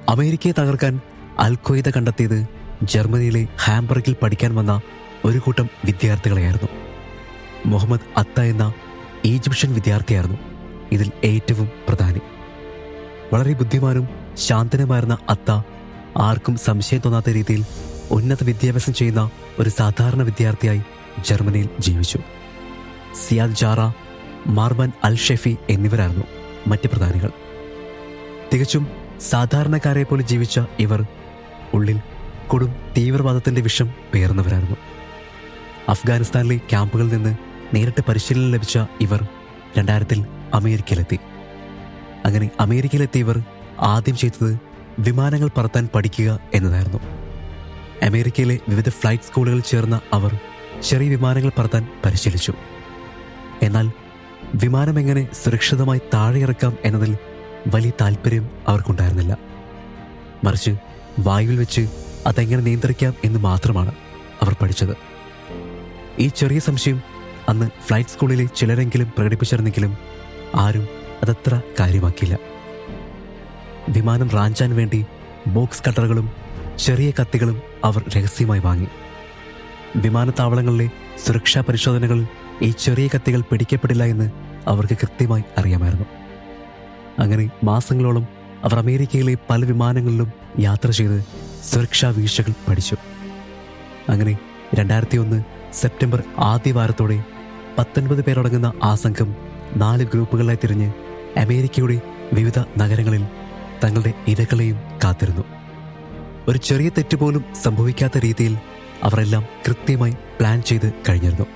അമേരിക്കയെ തകർക്കാൻ അൽഖ്വയ്ദ കണ്ടെത്തിയത് ജർമ്മനിയിലെ ഹാംബർഗിൽ പഠിക്കാൻ വന്ന ഒരു കൂട്ടം വിദ്യാർത്ഥികളെയായിരുന്നു മുഹമ്മദ് അത്ത എന്ന ഈജിപ്ഷ്യൻ വിദ്യാർത്ഥിയായിരുന്നു ഇതിൽ ഏറ്റവും പ്രധാനി വളരെ ബുദ്ധിമാനും ശാന്തനുമായിരുന്ന അത്ത ആർക്കും സംശയം തോന്നാത്ത രീതിയിൽ ഉന്നത വിദ്യാഭ്യാസം ചെയ്യുന്ന ഒരു സാധാരണ വിദ്യാർത്ഥിയായി ജർമ്മനിയിൽ ജീവിച്ചു സിയാദ് ജാറ മാർബൻ അൽ ഷെഫി എന്നിവരായിരുന്നു മറ്റ് പ്രധാനികൾ തികച്ചും സാധാരണക്കാരെ പോലെ ജീവിച്ച ഇവർ ഉള്ളിൽ കൊടും തീവ്രവാദത്തിന്റെ വിഷം പേർന്നവരായിരുന്നു അഫ്ഗാനിസ്ഥാനിലെ ക്യാമ്പുകളിൽ നിന്ന് നേരിട്ട് പരിശീലനം ലഭിച്ച ഇവർ രണ്ടായിരത്തിൽ അമേരിക്കയിലെത്തി അങ്ങനെ അമേരിക്കയിലെത്തിയ ഇവർ ആദ്യം ചെയ്തത് വിമാനങ്ങൾ പറത്താൻ പഠിക്കുക എന്നതായിരുന്നു അമേരിക്കയിലെ വിവിധ ഫ്ലൈറ്റ് സ്കൂളുകളിൽ ചേർന്ന അവർ ചെറിയ വിമാനങ്ങൾ പറത്താൻ പരിശീലിച്ചു എന്നാൽ വിമാനം എങ്ങനെ സുരക്ഷിതമായി താഴെ ഇറക്കാം എന്നതിൽ വലിയ താല്പര്യം അവർക്കുണ്ടായിരുന്നില്ല മറിച്ച് വായുവിൽ വെച്ച് അതെങ്ങനെ നിയന്ത്രിക്കാം എന്ന് മാത്രമാണ് അവർ പഠിച്ചത് ഈ ചെറിയ സംശയം അന്ന് ഫ്ലൈറ്റ് സ്കൂളിലെ ചിലരെങ്കിലും പ്രകടിപ്പിച്ചിരുന്നെങ്കിലും ആരും അതത്ര കാര്യമാക്കിയില്ല വിമാനം റാഞ്ചാൻ വേണ്ടി ബോക്സ് കട്ടറുകളും ചെറിയ കത്തികളും അവർ രഹസ്യമായി വാങ്ങി വിമാനത്താവളങ്ങളിലെ സുരക്ഷാ പരിശോധനകളിൽ ഈ ചെറിയ കത്തികൾ പിടിക്കപ്പെടില്ല എന്ന് അവർക്ക് കൃത്യമായി അറിയാമായിരുന്നു അങ്ങനെ മാസങ്ങളോളം അവർ അമേരിക്കയിലെ പല വിമാനങ്ങളിലും യാത്ര ചെയ്ത് സുരക്ഷാ വീഴ്ചകൾ പഠിച്ചു അങ്ങനെ രണ്ടായിരത്തി ഒന്ന് സെപ്റ്റംബർ ആദ്യ വാരത്തോടെ പത്തൊൻപത് പേരടങ്ങുന്ന ആ സംഘം നാല് ഗ്രൂപ്പുകളായി തിരിഞ്ഞ് അമേരിക്കയുടെ വിവിധ നഗരങ്ങളിൽ തങ്ങളുടെ ഇരകളെയും കാത്തിരുന്നു ഒരു ചെറിയ തെറ്റ് പോലും സംഭവിക്കാത്ത രീതിയിൽ അവരെല്ലാം കൃത്യമായി പ്ലാൻ ചെയ്ത് കഴിഞ്ഞിരുന്നു